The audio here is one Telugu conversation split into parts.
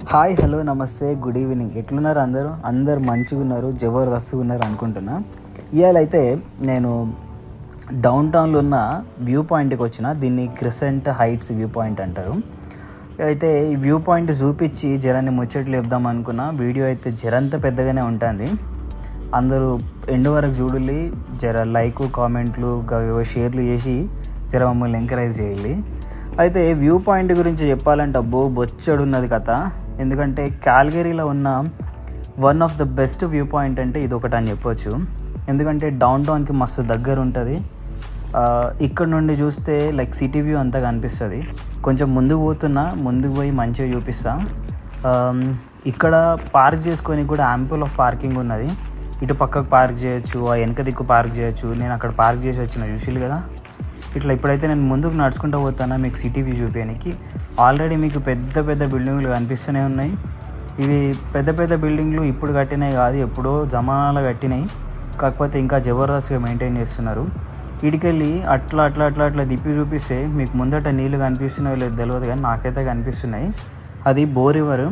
హాయ్ హలో నమస్తే గుడ్ ఈవినింగ్ ఎట్లున్నారు అందరూ అందరు మంచిగా ఉన్నారు జబర్దస్త్గా ఉన్నారు అనుకుంటున్నా ఇవాళ అయితే నేను డౌన్ టౌన్లో ఉన్న వ్యూ పాయింట్కి వచ్చిన దీన్ని క్రిసెంట్ హైట్స్ వ్యూ పాయింట్ అంటారు అయితే ఈ వ్యూ పాయింట్ చూపించి జరాన్ని ముచ్చట్లు చెప్దాం అనుకున్న వీడియో అయితే జరంత పెద్దగానే ఉంటుంది అందరూ ఎండు వరకు చూడాలి జర లైక్ కామెంట్లు గ- షేర్లు చేసి జర మమ్మల్ని ఎంకరేజ్ చేయాలి అయితే వ్యూ పాయింట్ గురించి చెప్పాలంటే అబ్బో బొచ్చడు ఉన్నది కథ ఎందుకంటే క్యాల్గరీలో ఉన్న one of the best view point అంటే ఇది ఒకటి అని చెప్పొచ్చు ఎందుకంటే డౌన్ టౌన్కి మస్తు దగ్గర ఉంటుంది ఆ, ఇక్కడ నుండి చూస్తే లైక్ సిటీ వ్యూ అంతా కనిపిస్తుంది కొంచెం ముందుకు పోతున్నా ముందుకు పోయి మంచిగా చూపిస్తా ఆమ్, ఇక్కడ పార్క్ చేసుకొని కూడా యాంపుల్ ఆఫ్ పార్కింగ్ ఉన్నది ఇటు పక్కకు పార్క్ చేయొచ్చు ఆ వెనక దిక్కు పార్క్ చేయొచ్చు నేను అక్కడ పార్క్ చేసి వచ్చిన చూసిలు కదా ఇట్లా ఇప్పుడైతే నేను ముందుకు నడుచుకుంటూ పోతానా మీకు సిటీ వ్యూ చూపించడానికి ఆల్రెడీ మీకు పెద్ద పెద్ద బిల్డింగ్లు కనిపిస్తూనే ఉన్నాయి ఇవి పెద్ద పెద్ద బిల్డింగ్లు ఇప్పుడు కట్టినాయి కాదు ఎప్పుడో జమానాలు కట్టినాయి కాకపోతే ఇంకా జబర్దస్త్గా మెయింటైన్ చేస్తున్నారు ఇడికెళ్ళి అట్లా అట్లా అట్లా అట్లా తిప్పి చూపిస్తే మీకు ముందట నీళ్ళు కనిపిస్తున్నాయో లేదో తెలియదు కానీ నాకైతే కనిపిస్తున్నాయి అది బోరివర్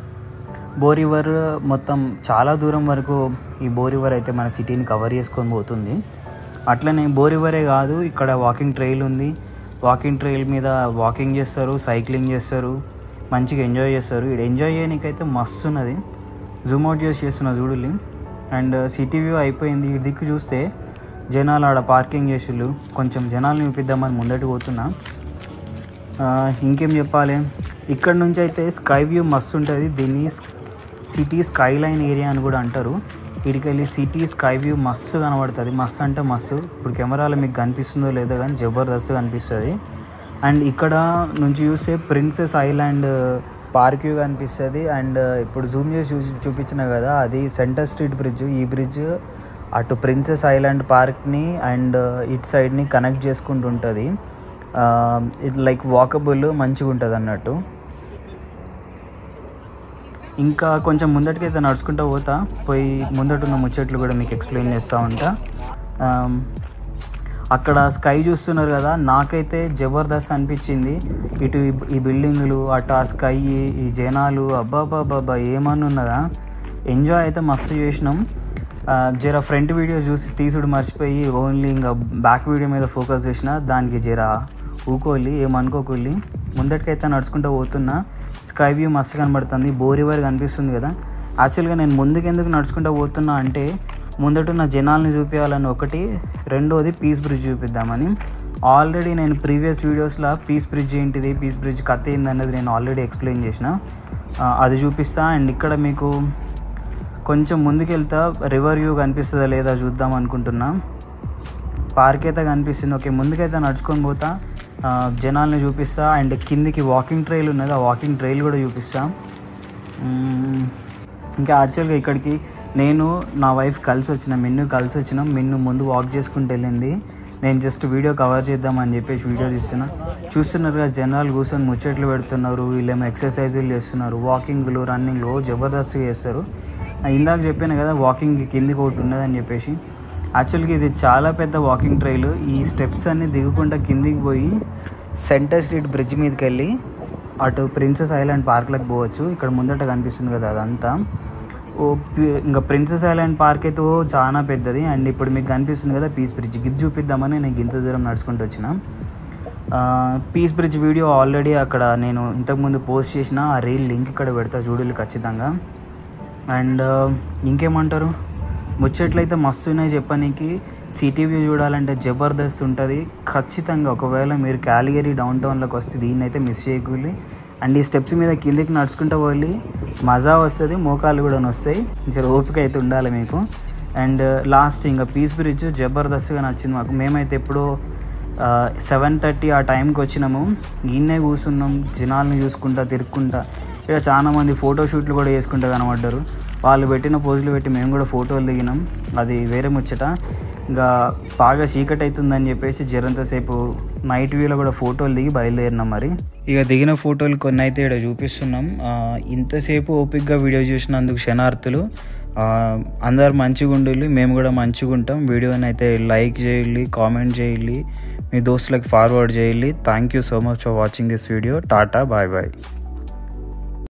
బోరివర్ మొత్తం చాలా దూరం వరకు ఈ బోరివర్ అయితే మన సిటీని కవర్ చేసుకొని పోతుంది అట్లనే బోరివరే కాదు ఇక్కడ వాకింగ్ ట్రైల్ ఉంది వాకింగ్ ట్రైల్ మీద వాకింగ్ చేస్తారు సైక్లింగ్ చేస్తారు మంచిగా ఎంజాయ్ చేస్తారు ఇక్కడ ఎంజాయ్ చేయడానికైతే మస్తు ఉన్నది జూమ్ అవుట్ చేసి చేస్తున్నా చూడులి అండ్ సిటీ వ్యూ అయిపోయింది ఇటు దిక్కు చూస్తే జనాలు ఆడ పార్కింగ్ చేసిళ్ళు కొంచెం జనాలు చూపిద్దామని ముందటి పోతున్నా ఆ, ఇంకేం చెప్పాలి ఇక్కడ నుంచి అయితే స్కై వ్యూ మస్తు ఉంటుంది దీన్ని సిటీ స్కై లైన్ ఏరియా అని కూడా అంటారు ఇడికెళ్ళి సిటీ స్కై వ్యూ మస్తు కనబడుతుంది మస్తు అంటే మస్తు ఇప్పుడు కెమెరాలో మీకు కనిపిస్తుందో లేదో కానీ జబర్దస్త్ కనిపిస్తుంది అండ్ ఇక్కడ నుంచి చూస్తే ప్రిన్సెస్ ఐలాండ్ పార్క్ వ్యూ కనిపిస్తుంది అండ్ ఇప్పుడు జూమ్ చేసి చూ చూపించిన కదా అది సెంటర్ స్ట్రీట్ బ్రిడ్జ్ ఈ బ్రిడ్జ్ అటు ప్రిన్సెస్ ఐలాండ్ పార్క్ని అండ్ ఇటు సైడ్ని కనెక్ట్ చేసుకుంటూ ఉంటుంది ఇది లైక్ వాకబుల్ మంచిగా ఉంటుంది అన్నట్టు ఇంకా కొంచెం ముందటికైతే నడుచుకుంటూ పోతా పోయి ముందటున్న ముచ్చట్లు కూడా మీకు ఎక్స్ప్లెయిన్ చేస్తూ ఉంటా ఆమ్, అక్కడ స్కై చూస్తున్నారు కదా నాకైతే జబర్దస్త్ అనిపించింది ఇటు ఈ- ఈ బిల్డింగులు అటు ఆ స్కై ఈ జనాలు అబ్బాబాబాబా ఏమని ఉన్నదా ఎంజాయ్ అయితే మస్తు చేసినాం ఆ, జర ఫ్రంట్ వీడియో చూసి తీసుడు మర్చిపోయి ఓన్లీ ఇంకా బ్యాక్ వీడియో మీద ఫోకస్ చేసిన దానికి జర ఊకోలి ఏమనుకోకొల్లి ముందటికైతే నడుచుకుంటూ పోతున్నా స్కై వ్యూ మస్తు కనబడుతుంది బోరివర్ కనిపిస్తుంది కదా యాక్చువల్గా నేను ముందుకు ఎందుకు నడుచుకుంటూ పోతున్నా అంటే ముందటున్న జనాల్ని చూపించాలని ఒకటి రెండోది పీస్ బ్రిడ్జ్ చూపిద్దామని ఆల్రెడీ నేను ప్రీవియస్ వీడియోస్లో పీస్ బ్రిడ్జ్ ఏంటిది పీస్ బ్రిడ్జ్ కథ ఏంది అన్నది నేను ఆల్రెడీ ఎక్స్ప్లెయిన్ చేసిన ఆ, అది చూపిస్తా అండ్ ఇక్కడ మీకు కొంచెం ముందుకెళ్తా రివర్ వ్యూ కనిపిస్తుందా లేదా చూద్దాం అనుకుంటున్నా పార్క్ అయితే కనిపిస్తుంది ఓకే ముందుకైతే నడుచుకొని పోతా ఆ, జనాల్ని చూపిస్తా అండ్ కిందికి వాకింగ్ ట్రైల్ ఉన్నది ఆ వాకింగ్ ట్రైల్ కూడా చూపిస్తా మ్మ్. ఇంకా యాక్చువల్గా ఇక్కడికి నేను నా వైఫ్ కలిసి వచ్చిన మిన్ను కలిసి వచ్చినాం మిన్ను ముందు వాక్ చేసుకుంటూ వెళ్ళింది నేను జస్ట్ వీడియో కవర్ చేద్దామని చెప్పేసి వీడియో తీస్తున్నా చూస్తున్నారుగా జనాలు కూర్చొని ముచ్చట్లు పెడుతున్నారు వీళ్ళేమో ఎక్సర్సైజులు చేస్తున్నారు వాకింగ్లు రన్నింగ్లు ఓ జబర్దస్త్గా చేస్తారు ఆ, ఇందాక చెప్పాను కదా వాకింగ్ కిందికి ఒకటి ఉన్నదని చెప్పేసి యాక్చువల్గా ఇది చాలా పెద్ద వాకింగ్ ట్రైల్ ఈ స్టెప్స్ అన్ని దిగుకుంటా కిందికి పోయి సెంటర్ స్ట్రీట్ బ్రిడ్జ్ మీదకి వెళ్ళి అటు ప్రిన్సెస్ ఐలాండ్ పార్క్లకు పోవచ్చు ఇక్కడ ముందట కనిపిస్తుంది కదా అదంతా ఓ పి- ఇంకా ప్రిన్సెస్ ఐలాండ్ పార్క్ అయితే ఓ చాలా పెద్దది అండ్ ఇప్పుడు మీకు కనిపిస్తుంది కదా పీస్ బ్రిడ్జ్ గిది చూపిద్దామని నేను ఇంత దూరం నడుచుకుంటూ వచ్చిన ఆ, పీస్ బ్రిడ్జ్ వీడియో ఆల్రెడీ అక్కడ నేను ఇంతకుముందు పోస్ట్ చేసిన ఆ రీల్ లింక్ ఇక్కడ పెడతా చూడాలి ఖచ్చితంగా అండ్ ఇంకేమంటారు ముచ్చట్లయితే మస్తు ఉన్నాయి చెప్పనీకి సిటీ వ్యూ చూడాలంటే జబర్దస్త్ ఉంటుంది ఖచ్చితంగా ఒకవేళ మీరు క్యాలిగరీ డౌన్ టౌన్లోకి వస్తే దీన్ని అయితే మిస్ చేయకూడదు అండ్ ఈ స్టెప్స్ మీద కిందికి నడుచుకుంటూ వెళ్ళి మజా వస్తుంది మోకాలు కూడా వస్తాయి జర ఓపిక అయితే ఉండాలి మీకు అండ్ లాస్ట్ ఇంకా పీస్ బ్రిడ్జ్ జబర్దస్త్గా నచ్చింది మాకు మేమైతే ఎప్పుడో సెవెన్ థర్టీ ఆ టైంకి వచ్చినాము ఈయనే కూర్చున్నాం జనాల్ని చూసుకుంటా తిరుక్కుంటా ఇక చాలా మంది ఫోటో షూట్లు కూడా చేసుకుంటా కనబడ్డారు వాళ్ళు పెట్టిన పోజులు పెట్టి మేము కూడా ఫోటోలు దిగినాం అది వేరే ముచ్చట ఇంకా బాగా చీకటి అవుతుందని చెప్పేసి జరంతసేపు నైట్ వ్యూలో కూడా ఫోటోలు దిగి బయలుదేరినాం మరి ఇక దిగిన ఫోటోలు కొన్ని అయితే ఇక్కడ చూపిస్తున్నాం ఆ, ఇంతసేపు ఓపిక్గా వీడియో చూసినందుకు క్షణార్థులు ఆ, అందరు మంచిగా ఉండాలి మేము కూడా మంచిగా ఉంటాం వీడియోని అయితే లైక్ చేయాలి కామెంట్ చేయాలి మీ దోస్తులకు ఫార్వర్డ్ చేయాలి thank you so much for watching this video tata bye bye